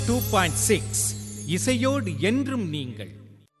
Two point six இசையோடு என்றும் நீங்கள்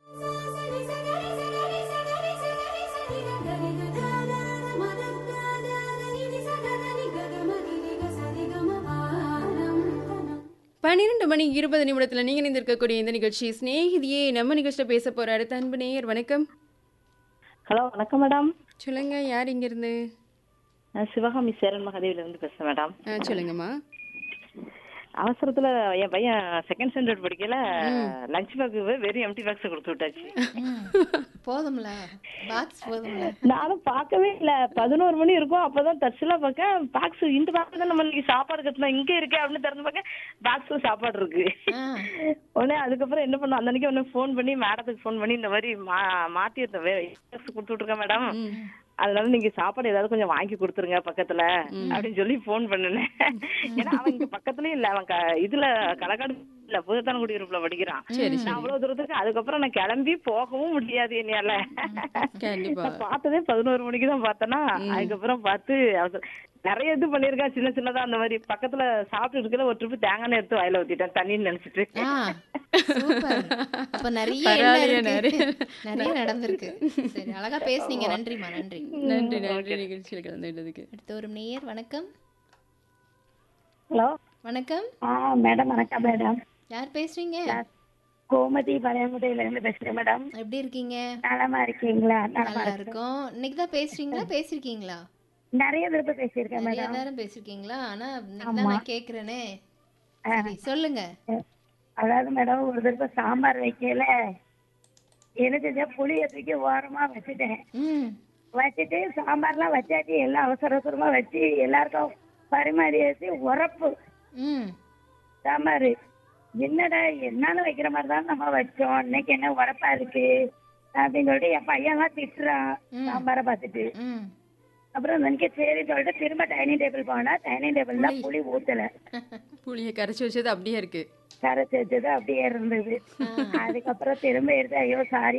பன்னிரெண்டு மணி இருபது நிமிடத்தில் நீங்கள் இருந்திருக்கக்கூடிய இந்த நிகழ்ச்சி சிநேகிதியே நம்ம நிகழ்ச்சியில் பேச போற அடுத்த அன்பு நேயர் வணக்கம் ஹலோ வணக்கம் மேடம் சொல்லுங்க யார் இங்கிருந்து நான் சிவகாமி சேரன் மகாதேவில இருந்து பேசுறேன் மேடம் ஆ சொல்லுங்கம்மா அவசரத்துல என் பையன் செகண்ட் ஸ்டாண்டர்ட் படிக்கல லஞ்ச் பேக் வெறும் எம்டி பாக்ஸ் கொடுத்து விட்டாச்சு போதும்ல பாக்ஸ் போதும்ல நானும் பார்க்கவே இல்ல பதினோரு மணி இருக்கும் அப்பதான் தச்சுல பார்க்க பாக்ஸ் இந்த பாக்ஸ் தான் நம்ம இன்னைக்கு சாப்பாடு கட்டணும் இங்க இருக்கே அப்படின்னு திறந்து பார்க்க பாக்ஸ்ல சாப்பாடு இருக்கு ஆ. உடனே அதுக்கப்புறம் என்ன பண்ணோம் அந்த அன்னைக்கு உடனே ஃபோன் பண்ணி மேடத்துக்கு ஃபோன் பண்ணி இந்த மாதிரி மா மாத்தி பாக்ஸ் கொடுத்து விட்டுருக்கேன் மேடம் அதனால நீங்க சாப்பாடு ஏதாவது கொஞ்சம் வாங்கி கொடுத்துருங்க பக்கத்துல அப்படின்னு சொல்லி ஃபோன் பண்ணுனேன் ஏன்னா அவன் இங்க பக்கத்துலயும் இல்ல அவன் க- இதுல களக்காடு இல்ல புதத்தான குடியிருப்புல படிக்கிறான் சரி நான் அவ்வளவு தூரத்துக்கு அதுக்கப்புறம் நான் கிளம்பி போகவும் முடியாது என்னையால கண்டிப்பா நான் பார்த்ததே பதினோரு மணிக்கு தான் பார்த்தேன்னா அதுக்கப்புறம் பார்த்து அவசர- நிறைய இது பண்ணிருக்கேன் சின்ன சின்னதா அந்த மாதிரி பக்கத்துல சாப்பிட்டு இருக்கல ஒரு ட்ரிப்பு தேங்காய் எண்ணெய் எடுத்து வாயில ஊத்திட்டேன் தண்ணின்னு நினைச்சிட்டு ஆ சூப்பர் அப்ப நிறைய பரவாயில்லையே, என்ன நிறைய. இருக்கு நிறைய நடந்திருக்கு சரி அழகா பேசுனீங்க நன்றிமா நன்றி நன்றி நன்றி நிகழ்ச்சியில் கலந்துகிட்டதுக்கு அடுத்த ஒரு நேயர் வணக்கம் ஹலோ வணக்கம் ஆ மேடம் வணக்கம் மேடம் யார் பேசுறீங்க கோமதி பழையமுடையில இருந்து பேசுறேன் மேடம் எப்படி இருக்கீங்க நலமா இருக்கீங்களா நலமா நல்லா இருக்கேன் இருக்கோம் இன்னைக்கு தான் பேசுறீங்களா பேசிருக்கீங்களா நிறைய தடவை பேசியிருக்கேன் நிறைய மேடம் நேரம் பேசிருக்கீங்களா ஆனா இன்னைக்கு தான் நான் கேக்குறேனே சரி சொல்லுங்க அதாவது மேடம் ஒரு தடவை சாம்பார் வைக்கல என்ன செஞ்சேன் புளியை தூக்கி ஓரமா வச்சுட்டேன் ம் வச்சுட்டு சாம்பார்லாம் வச்சாச்சு எல்லாம் அவசர அவசரமா வச்சு எல்லாருக்கும் பரிமாறி வச்சு உரப்பு ம் சாம்பார் என்னடா என்னாலும் வைக்கிற மாதிரி தான் நம்ம வச்சோம் இன்னைக்கு என்ன உரப்பா இருக்கு அப்படின்னு சொல்லிட்டு என் பையன்லாம் திட்டுறான் சாம்பாரை பார்த்துட்டு ம் அப்புறம் எனக்கு சரி சொல்லிட்டு திரும்ப டைனிங் டேபிள் போனா டைனிங் டேபிள்ல புளி ஊத்தல புளியை கரைச்சி வச்சது அப்படியே இருக்கு கரைச்சி வச்சது அப்படியே இருந்தது அதுக்கப்புறம் திரும்ப எடுத்து ஐயோ சாரி